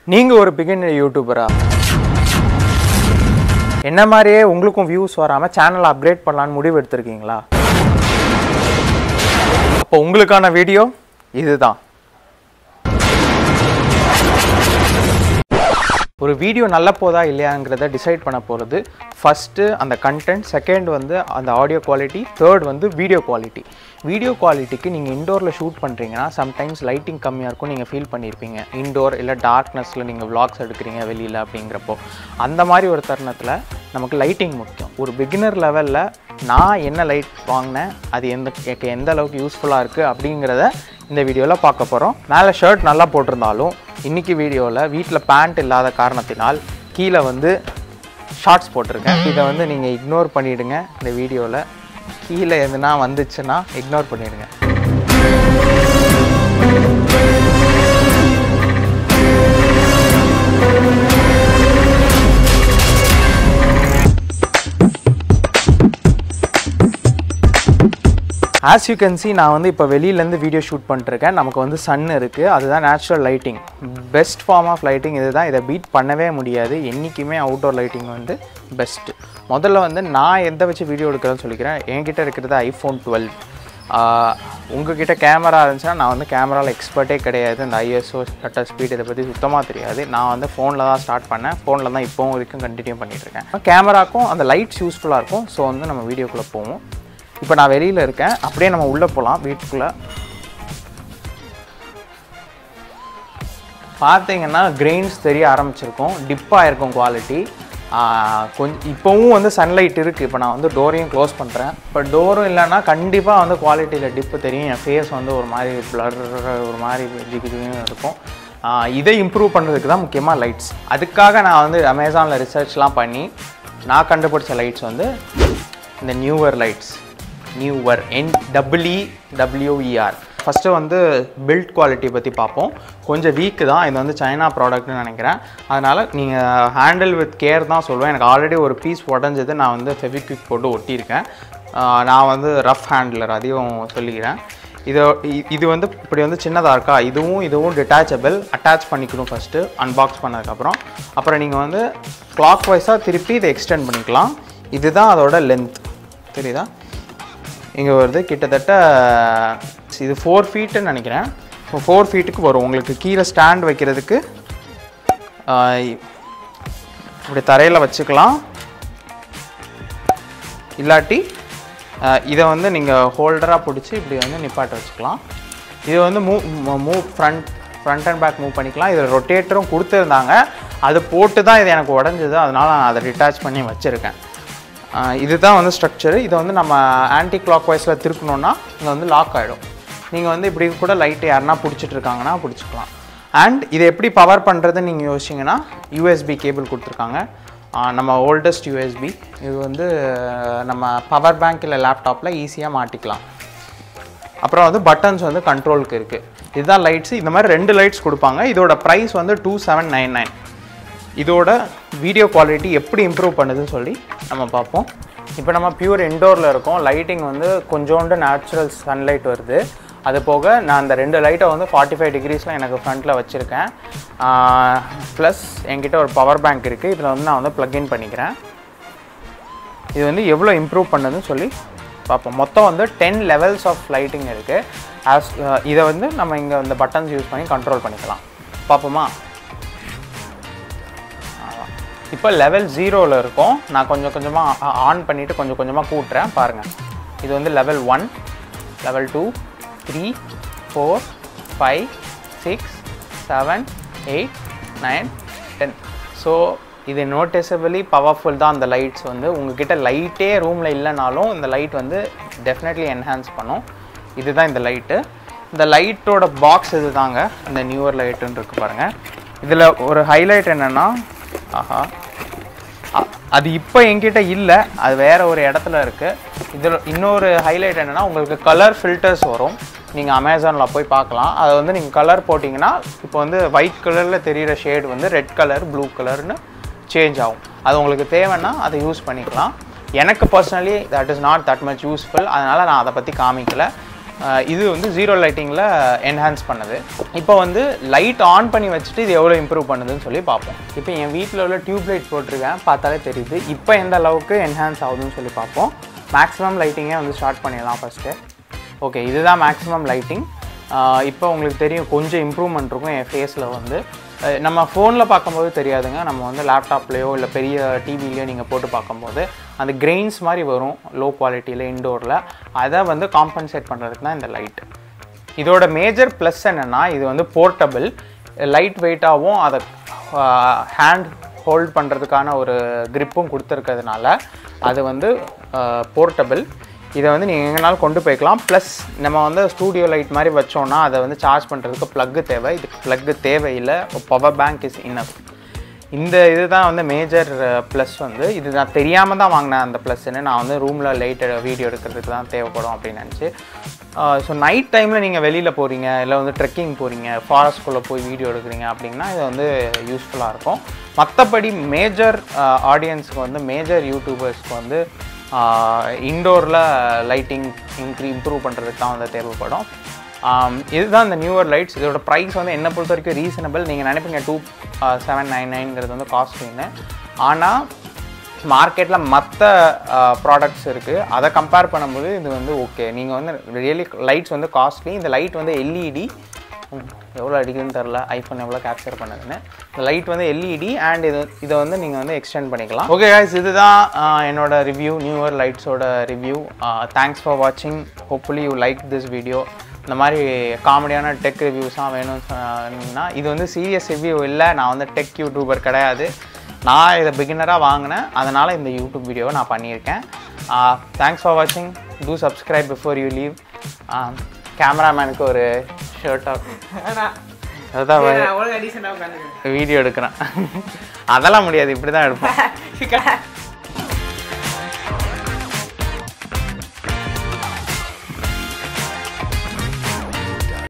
நீங்கள் ஒரு பிகினர் யூடியூபரா என்ன மாதிரியே உங்களுக்கும் வியூஸ் வராமல் சேனலை அப்கிரேட் பண்ணலான்னு முடிவு எடுத்திருக்கீங்களா அப்போ உங்களுக்கான வீடியோ இதுதான் ஒரு வீடியோ நல்ல போதா இல்லையாங்கிறத டிசைட் பண்ண போகிறது ஃபஸ்ட்டு அந்த கண்டென்ட் செகண்ட் வந்து அந்த ஆடியோ குவாலிட்டி தேர்ட் வந்து வீடியோ குவாலிட்டி வீடியோ குவாலிட்டிக்கு நீங்கள் இண்டோரில் ஷூட் பண்ணுறீங்கன்னா சம்டைம்ஸ் லைட்டிங் கம்மியாக இருக்கும் நீங்கள் ஃபீல் பண்ணியிருப்பீங்க இண்டோர் இல்லை டார்க்னஸில் நீங்கள் vlogs எடுக்கிறீங்க வெளியில் அப்படிங்கிறப்போ அந்த மாதிரி ஒரு தருணத்தில் நமக்கு லைட்டிங் முக்கியம் ஒரு பிகினர் லெவலில் நான் என்ன லைட் வாங்கினேன் அது எந்த எனக்கு எந்த அளவுக்கு யூஸ்ஃபுல்லாக இருக்குது அப்படிங்கிறத இந்த வீடியோவில் பார்க்க போகிறோம் மேலே ஷர்ட் நல்லா போட்டிருந்தாலும் இன்றைக்கி வீடியோவில் வீட்டில் பேண்ட் இல்லாத காரணத்தினால் கீழே வந்து ஷார்ட்ஸ் போட்டிருக்கேன் இதை வந்து நீங்கள் இக்னோர் பண்ணிவிடுங்க இந்த வீடியோவில் கீழே எதுனா வந்துச்சுன்னா இக்னோர் பண்ணிவிடுங்க ஆஸ் யூ கேன் see நான் வந்து இப்போ வெளியிலேருந்து வீடியோ ஷூட் பண்ணிட்டுருக்கேன் நமக்கு வந்து சன் இருக்குது அதுதான் natural lighting best form of lighting இதுதான் இதை பீட் பண்ணவே முடியாது என்றைக்குமே அவுட்டோர் லைட்டிங் வந்து பெஸ்ட்டு முதல்ல வந்து நான் எந்த வச்சு வீடியோ எடுக்கிறேன்னு சொல்லிக்கிறேன் என்கிட்ட இருக்கிறது ஐஃபோன் டுவெல் உங்ககிட்ட கேமரா இருந்துச்சுன்னா நான் வந்து கேமராவில் எக்ஸ்பர்ட்டே கிடையாது இந்த ஐஎஸ்ஓ ஷட்டர் ஸ்பீட் இதை பற்றி சுத்தமாக தெரியாது நான் வந்து ஃபோனில் தான் ஸ்டார்ட் பண்ணேன் ஃபோனில் தான் இப்போவும் வரைக்கும் கண்டினியூ பண்ணிகிட்ருக்கேன் கேமராக்கும் அந்த லைட்ஸ் யூஸ்ஃபுல்லாக இருக்கும் ஸோ வந்து நம்ம வீடியோக்குள்ளே போவோம் இப்போ நான் வெளியில் இருக்கேன் அப்படியே நம்ம உள்ளே போகலாம் வீட்டுக்குள்ளே பார்த்தீங்கன்னா கிரெயின்ஸ் தெரிய ஆரம்பிச்சிருக்கும் டிப்பாக இருக்கும் குவாலிட்டி கொஞ்சம் இப்போவும் வந்து சன்லைட் இருக்குது இப்போ நான் வந்து டோரையும் க்ளோஸ் பண்ணுறேன் இப்போ டோரும் இல்லைன்னா கண்டிப்பாக வந்து குவாலிட்டியில் டிப்பு தெரியும் என் ஃபேஸ் வந்து ஒரு மாதிரி பிளர் ஒரு மாதிரி ஜிகு ஜிகுன்னு இருக்கும் ஆஹ் இதை இம்ப்ரூவ் பண்ணுறதுக்கு தான் முக்கியமாக லைட்ஸ் அதுக்காக நான் வந்து அமேசானில் ரிசர்ச்லாம் பண்ணி நான் கண்டுபிடிச்ச லைட்ஸ் வந்து இந்த Neewer lights Neewer N double E W E R first வந்து பில்ட் குவாலிட்டி பற்றி பார்ப்போம் கொஞ்சம் வீக்கு தான் இது வந்து சைனா ப்ராடக்ட்னு நினைக்கிறேன் அதனால் நீங்கள் ஹேண்டில் வித் கேர் தான் சொல்லுவேன் எனக்கு ஆல்ரெடி ஒரு பீஸ் உடஞ்சது நான் வந்து ஃபெவிக்விக் போட்டு ஒட்டியிருக்கேன் ஆஹ் நான் வந்து ரஃப் ஹேண்ட்லர் அதையும் சொல்லிக்கிறேன் இது இ- இது வந்து இப்படி வந்து சின்னதாக இருக்கா இதுவும் இதுவும் டிட்டாச்சபிள் அட்டாச் பண்ணிக்கணும் ஃபஸ்ட்டு அன்பாக்ஸ் பண்ணதுக்கப்புறம் அப்புறம் நீங்கள் வந்து கிளாக் வைஸாக திருப்பி இதை எக்ஸ்டெண்ட் பண்ணிக்கலாம் இதுதான் அதோட லென்த் தெரியுதா இங்கே வருது கிட்டத்தட்ட இது ஃபோர் ஃபீட்டுன்னு நினைக்கிறேன் ஃபோர் ஃபீட்டுக்கு வரும் உங்களுக்கு கீழே ஸ்டாண்ட் வைக்கிறதுக்கு ஆஹ், இப்படி தரையில் வச்சுக்கலாம் இல்லாட்டி ஆஹ், இதை வந்து நீங்கள் ஹோல்டராக பிடிச்சி இப்படி வந்து நிப்பாட்ட வச்சுக்கலாம் இது வந்து move move front front and back move பண்ணிக்கலாம் இதில் ரொட்டேட்டரும் கொடுத்துருந்தாங்க அது போட்டு தான் இது எனக்கு உடஞ்சது அதனால நான் அதை டிட்டாச் பண்ணி வச்சுருக்கேன் ஆஹ் இதுதான் வந்து ஸ்ட்ரக்சரு இதை வந்து நம்ம ஆன்டி கிளாக் வைஸில் திருக்கணுன்னா இங்கே வந்து லாக் ஆகிடும் நீங்கள் வந்து இப்படி கூட லைட்டு யாருன்னா பிடிச்சிட்டு இருக்காங்கன்னா பிடிச்சிக்கலாம் அண்ட் இதை எப்படி பவர் பண்ணுறதுன்னு நீங்கள் யோசிச்சிங்கன்னா யூஎஸ்பி கேபிள் கொடுத்துருக்காங்க ஆஹ் நம்ம ஓல்டஸ்ட் யூஎஸ்பி இது வந்து ஆஹ் நம்ம பவர் பேங்க் இல்லை லேப்டாப்பில் ஈஸியாக மாட்டிக்கலாம் அப்புறம் வந்து பட்டன்ஸ் வந்து கண்ட்ரோலுக்கு இருக்குது இதுதான் லைட்ஸ் இந்த மாதிரி ரெண்டு லைட்ஸ் கொடுப்பாங்க இதோட ப்ரைஸ் வந்து டூ செவன் நைன் நைன் இதோட வீடியோ குவாலிட்டி எப்படி இம்ப்ரூவ் பண்ணுதுன்னு சொல்லி நம்ம பார்ப்போம் இப்போ நம்ம பியூர் இன்டோரில் இருக்கோம் லைட்டிங் வந்து கொஞ்சோண்டு நேச்சுரல் சன்லைட் வருது அது போக நான் அந்த ரெண்டு லைட்டை வந்து ஃபார்ட்டி ஃபைவ் டிகிரிஸில் எனக்கு ஃப்ரண்ட்டில் வச்சுருக்கேன் ப்ளஸ் என்கிட்ட ஒரு பவர் பேங்க் இருக்குது இதில் வந்து நான் வந்து ப்ளக்இன் பண்ணிக்கிறேன் இது வந்து எவ்வளோ இம்ப்ரூவ் பண்ணுதுன்னு சொல்லி பார்ப்போம் மொத்தம் வந்து டென் லெவல்ஸ் ஆஃப் லைட்டிங் இருக்குது ஆஸ் இதை வந்து நம்ம இங்கே இந்த பட்டன்ஸ் யூஸ் பண்ணி கண்ட்ரோல் பண்ணிக்கலாம் பார்ப்போமா இப்போ லெவல் ஜீரோவில் இருக்கும் நான் கொஞ்சம் கொஞ்சமாக ஆன் பண்ணிவிட்டு கொஞ்சம் கொஞ்சமாக கூட்டுறேன் பாருங்கள் இது வந்து level one level two three four five six seven eight nine ten so இது நோட்டிசபிளி பவர்ஃபுல் தான் அந்த லைட்ஸ் வந்து உங்ககிட்ட லைட்டே ரூமில் இல்லைனாலும் இந்த லைட் வந்து டெஃபினெட்லி என்ஹான்ஸ் பண்ணும் இதுதான் இந்த லைட்டு இந்த லைட்டோட பாக்ஸ் இது தாங்க இந்த நியூவர் லைட்டுன்னு இருக்கு பாருங்கள் இதில் ஒரு ஹைலைட் என்னென்னா ஆஹா அ- அது இப்போ என்கிட்ட இல்லை அது வேற ஒரு இடத்துல இருக்குது இதில் இன்னொரு ஹைலைட் என்னென்னா உங்களுக்கு கலர் ஃபில்டர்ஸ் வரும் நீங்கள் அமேசானில் போய் பார்க்கலாம் அதை வந்து நீங்கள் கலர் போட்டிங்கன்னா இப்போ வந்து ஒயிட் கலரில் தெரிகிற ஷேட் வந்து ரெட் கலர் ப்ளூ கலர்னு சேஞ்ச் ஆகும் அது உங்களுக்கு தேவைன்னா அதை யூஸ் பண்ணிக்கலாம் எனக்கு personally that is not that much useful அதனால் நான் அதை பற்றி காமிக்கல அஹ் இது வந்து ஜீரோ லைட்டிங்கில் என்ஹான்ஸ் பண்ணுது இப்போ வந்து லைட் ஆன் பண்ணி வச்சுட்டு இது எவ்வளோ இம்ப்ரூவ் பண்ணுதுன்னு சொல்லி பார்ப்போம் இப்போ என் வீட்டில் உள்ள டியூப் லைட் போட்டிருக்கேன் பார்த்தாலே தெரியுது இப்போ எந்த அளவுக்கு என்ஹான்ஸ் ஆகுதுன்னு சொல்லி பார்ப்போம் மேக்ஸிமம் லைட்டிங்கே வந்து ஸ்டார்ட் பண்ணிடலாம் ஃபஸ்ட்டு ஓகே இதுதான் மேக்ஸிமம் லைட்டிங் இப்போ உங்களுக்கு தெரியும் கொஞ்சம் இம்ப்ரூவ்மெண்ட் இருக்கும் என் ஃபேஸில் வந்து அஹ் நம்ம ஃபோனில் பார்க்கும்போது தெரியாதுங்க நம்ம வந்து லேப்டாப்லேயோ இல்லை பெரிய டிவிலையோ நீங்கள் போட்டு பார்க்கும்போது அந்த கிரெயின்ஸ் மாதிரி வரும் லோ குவாலிட்டியில் இன்டோரில் அதை வந்து காம்பன்சேட் பண்ணுறதுக்கு தான் இந்த லைட் இதோட மேஜர் ப்ளஸ் என்னென்னா இது வந்து போர்ட்டபிள் லைட் வெயிட்டாகவும் அதை ஹேண்ட் ஹோல்ட் பண்ணுறதுக்கான ஒரு gripும் கொடுத்துருக்கிறதுனால அது வந்து போர்ட்டபிள் இதை வந்து நீங்கள் எங்கேனாலும் கொண்டு போய்க்கலாம் ப்ளஸ் நம்ம வந்து ஸ்டூடியோ லைட் மாதிரி வச்சோம்னா அதை வந்து சார்ஜ் பண்ணுறதுக்கு ப்ளக்கு தேவை இதுக்கு ப்ளக்கு தேவையில்லை பவர் பேங்க் இஸ் இன்னஃப் இந்த இதுதான் வந்து மேஜர் ப்ளஸ் வந்து இது நான் தெரியாமல் தான் வாங்கினேன் அந்த ப்ளஸ்ன்னு நான் வந்து ரூமில் லைட் வீடியோ எடுக்கிறதுக்கு தான் தேவைப்படும் அப்படின்னு நினச்சி ஸோ நைட் டைமில் நீங்கள் வெளியில் போகிறீங்க இல்லை வந்து ட்ரெக்கிங் போகிறீங்க ஃபாரஸ்ட்குள்ளே போய் வீடியோ எடுக்கிறீங்க அப்படின்னா இது வந்து யூஸ்ஃபுல்லாக இருக்கும் மற்றபடி மேஜர் ஆடியன்ஸுக்கு வந்து மேஜர் யூடியூபர்ஸ்க்கு வந்து இன்டோரில் லைட்டிங் இன்க்ரீ இம்ப்ரூவ் பண்ணுறதுக்கு தான் வந்து தேவைப்படும் ஆம், இதுதான் இந்த நியூவர் லைட்ஸ் இதோட ப்ரைஸ் வந்து என்னை பொறுத்த வரைக்கும் ரீசனபிள் நீங்கள் நினைப்பீங்க டூ செவன் நைன் நைன்ங்கிறது வந்து காஸ்ட்லின்னு ஆனால் மார்க்கெட்டில் மற்ற ப்ராடக்ட்ஸ் இருக்குது அதை கம்பேர் பண்ணும்போது இது வந்து ஓகே நீங்கள் வந்து ரியலி லைட்ஸ் வந்து காஸ்ட்லி இந்த லைட் வந்து எல்இடி எவ்வளோ அடிக்குதுன்னு தெரில ஐஃபோன் எவ்வளோ கேப்சர் பண்ணுதுன்னு இந்த லைட் வந்து எல்இடி அண்ட் இது இதை வந்து நீங்கள் வந்து எக்ஸ்டெண்ட் பண்ணிக்கலாம் ஓகே guys இதுதான் ஆஹ், என்னோட ரிவ்யூ நியூவர் லைட்ஸோட ரிவ்யூ தேங்க்ஸ் ஃபார் வாட்சிங் hopefully you like this video இந்த மாதிரி காமெடியான டெக் ரிவ்யூஸாக வேணும்னு சொன்னீங்கன்னா இது வந்து சீரியஸ் ரிவ்யூ இல்லை நான் வந்து டெக் யூடியூபர் கிடையாது நான் இதை பிகினராக வாங்கினேன் அதனால் இந்த யூடியூப் வீடியோவை நான் பண்ணியிருக்கேன் தேங்க்ஸ் ஃபார் வாட்சிங் do subscribe before you leave கேமராமேனுக்கு ஒரு ஷர்ட்டாக அதான் ஒழுங்கா டீசெண்டாக உட்காந்துக்கிறேன் வீடியோ எடுக்கிறேன் அதெல்லாம் முடியாது இப்படி தான் எடுப்போம்